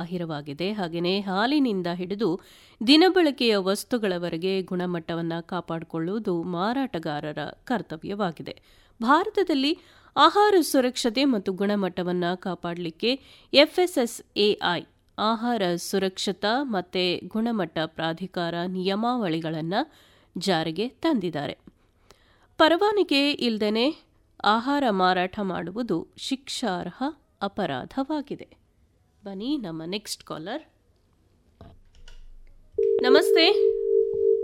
ಅಹಿರವಾಗಿದೆ ಹಾಗೆಯೇ ಹಾಲಿನಿಂದ ಹಿಡಿದು ದಿನಬಳಕೆಯ ವಸ್ತುಗಳವರೆಗೆ ಗುಣಮಟ್ಟವನ್ನು ಕಾಪಾಡಿಕೊಳ್ಳುವುದು ಮಾರಾಟಗಾರರ ಕರ್ತವ್ಯವಾಗಿದೆ ಭಾರತದಲ್ಲಿ ಆಹಾರ ಸುರಕ್ಷತೆ ಮತ್ತು ಗುಣಮಟ್ಟವನ್ನು ಕಾಪಾಡಲಿಕ್ಕೆ ಎಫ್ಎಸ್ಎಸ್ಎಐ ಆಹಾರ ಸುರಕ್ಷತಾ ಮತ್ತು ಗುಣಮಟ್ಟ ಪ್ರಾಧಿಕಾರ ನಿಯಮಾವಳಿಗಳನ್ನು ಜಾರಿಗೆ ತಂದಿದ್ದಾರೆ ಪರವಾನಗಿ ಇಲ್ಲದೇ ಆಹಾರ ಮಾರಾಟ ಮಾಡುವುದು ಶಿಕ್ಷಾರ್ಹ ಅಪರಾಧವಾಗಿದೆ ಬನ್ನಿ ನಮ್ಮ ನೆಕ್ಸ್ಟ್ ಕಾಲರ್ ನಮಸ್ತೆ